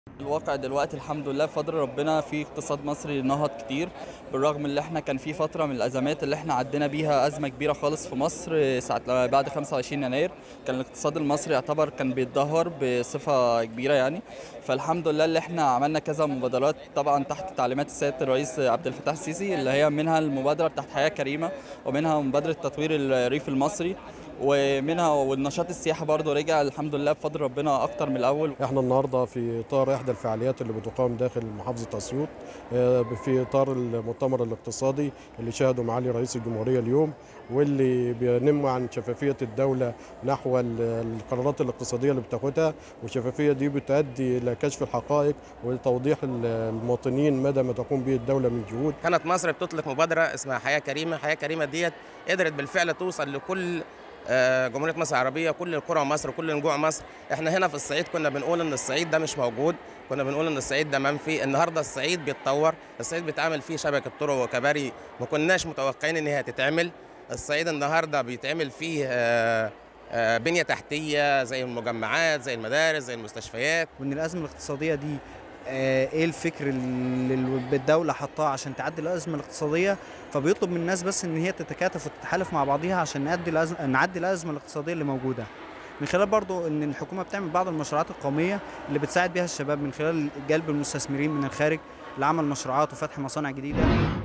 الواقع دلوقتي الحمد لله بفضل ربنا في اقتصاد مصري نهض كتير بالرغم ان احنا كان في فتره من الازمات اللي احنا عدينا بيها ازمه كبيره خالص في مصر ساعه لما بعد 25 يناير كان الاقتصاد المصري يعتبر كان بيتدهور بصفه كبيره يعني فالحمد لله اللي احنا عملنا كذا مبادرات طبعا تحت تعليمات السيد الرئيس عبد الفتاح السيسي اللي هي منها المبادره بتاعت حياه كريمه ومنها مبادره تطوير الريف المصري ومنها والنشاط السياحي برضه رجع الحمد لله بفضل ربنا اكتر من الاول احنا النهارده في اطار احدى الفعاليات اللي بتقام داخل محافظه اسيوط آه، في اطار المؤتمر الاقتصادي اللي شهده معالي رئيس الجمهوريه اليوم واللي بينم عن شفافيه الدوله نحو ال- القرارات الاقتصاديه اللي بتاخدها والشفافيه دي بتؤدي الى كشف الحقائق وتوضيح ال- المواطنين مدى ما تقوم به الدوله من جهود كانت مصر بتطلق مبادره اسمها حياه كريمه حياه كريمه ديت قدرت بالفعل توصل لكل آه، جمهوريه مصر العربيه كل القرى مصر كل نجوع مصر احنا هنا في الصعيد كنا بنقول ان الصعيد ده مش موجود كنا بنقول ان الصعيد ده منفي النهارده الصعيد بيتطور الصعيد بيتعمل فيه شبكه طرق وكباري ما كناش متوقعين ان هي هتتعمل الصعيد النهارده بيتعمل فيه آه، آه، بنيه تحتيه زي المجمعات زي المدارس زي المستشفيات وان الازمه الاقتصاديه دي آه، ايه الفكر اللي الدوله حطاه عشان تعدي الازمه الاقتصاديه فبيطلب من الناس بس ان هي تتكاتف وتتحالف مع بعضيها عشان نعدي الازمه نعدي الازمه الاقتصاديه اللي موجوده من خلال برضو ان الحكومه بتعمل بعض المشروعات القوميه اللي بتساعد بيها الشباب من خلال جلب المستثمرين من الخارج لعمل مشروعات وفتح مصانع جديده